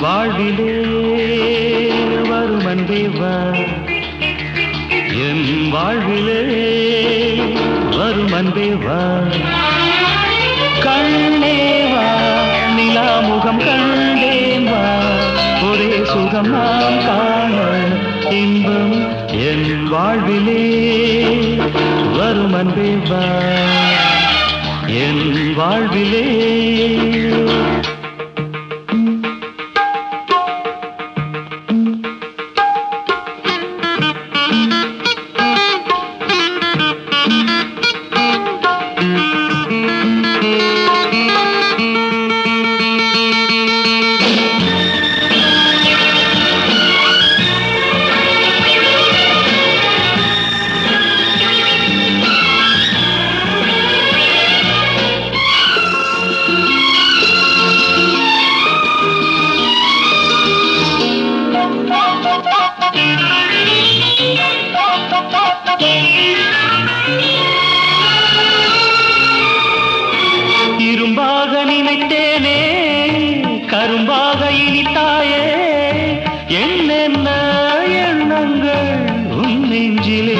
வாழ்விலே வரும் அன்பே வா என் வாழ்விலே வரும் அன்பே வா கண்ணே வா நிலா முகம் கண்டேன் வா ஒரே சுகம் நாம் காண இன்பம் என் வாழ்விலே வரும் அன்பே வா என் வாழ்விலே இரும்பாக நினைத்தேனே கரும்பாக இனித்தாயே என்னென்ன எண்ணங்கள் உன் நெஞ்சிலே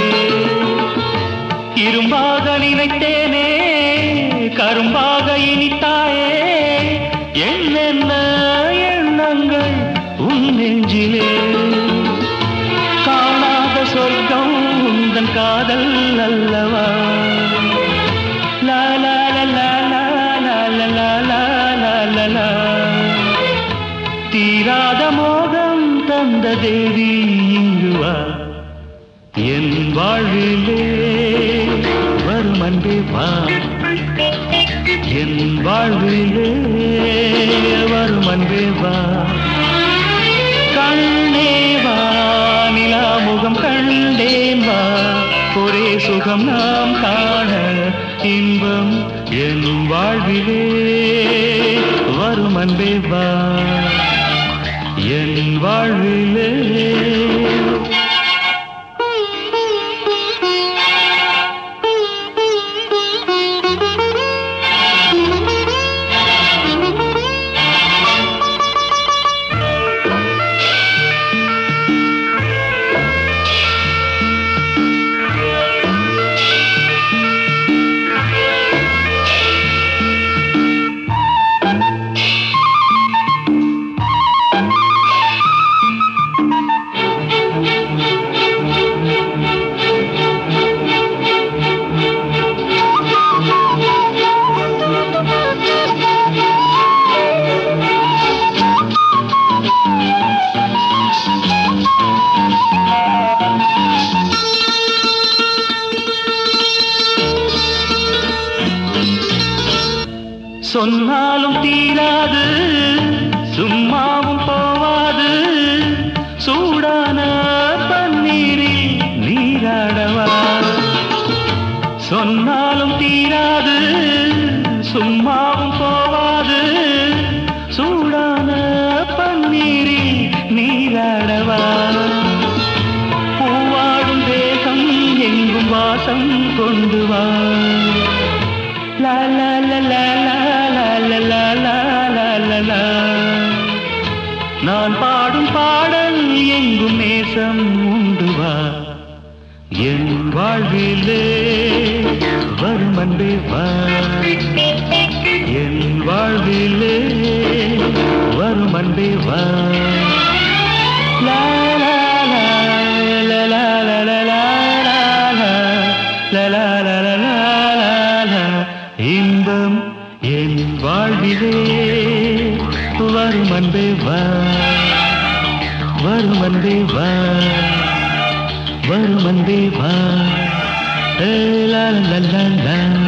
இரும்பாக நினைத்தேனே கரும்பாக இனித்தாயே என்னென்ன எண்ணங்கள் உன் நெஞ்சிலே காணாத சொர்க்கம் உந்தன் காதல் அல்லவா லா லா லா லா லா லா லா லா லா லா லா. தீராத மோகம் தந்த தேவி இங்கு வா என் வாழ்விலே வரும் அன்பே வா என் வாழ்விலே வரும் அன்பே வா கண்ணே வா நிலா முகம் கண்டேன் வா ஒரே சுகம் நாம் காண இன்பம் என் வாழ்விலே வரும் அன்பே வா என் வாழ்விலே சொன்னாலும் தீராது சும்மாவும் போவாது சூடான பன்னீரில் நீராடவா சொன்னாலும் தீராது சும்மாவும் போவாது சூடான பன்னீரில் நீராடவா பூவாடும் தேகம் எங்கும் வாசம் கொண்டு வா லா லா லா லா லா லா லா லா லா லா லா. நான் பாடும் பாடல் எங்கும் நேசம் உண்டு வா என் வாழ்விலே வரும் அன்பே வா என் வாழ்விலே வரும் அன்பே வா லா லா லா லா லா லா லா லா லா லா. லா லா லா லா லா லா லா. இன்பம் என் வாழ்விலே வரும் அன்பே வா வரும் அன்பே வா வரும் அன்பே வா ஏ லா லா லா லா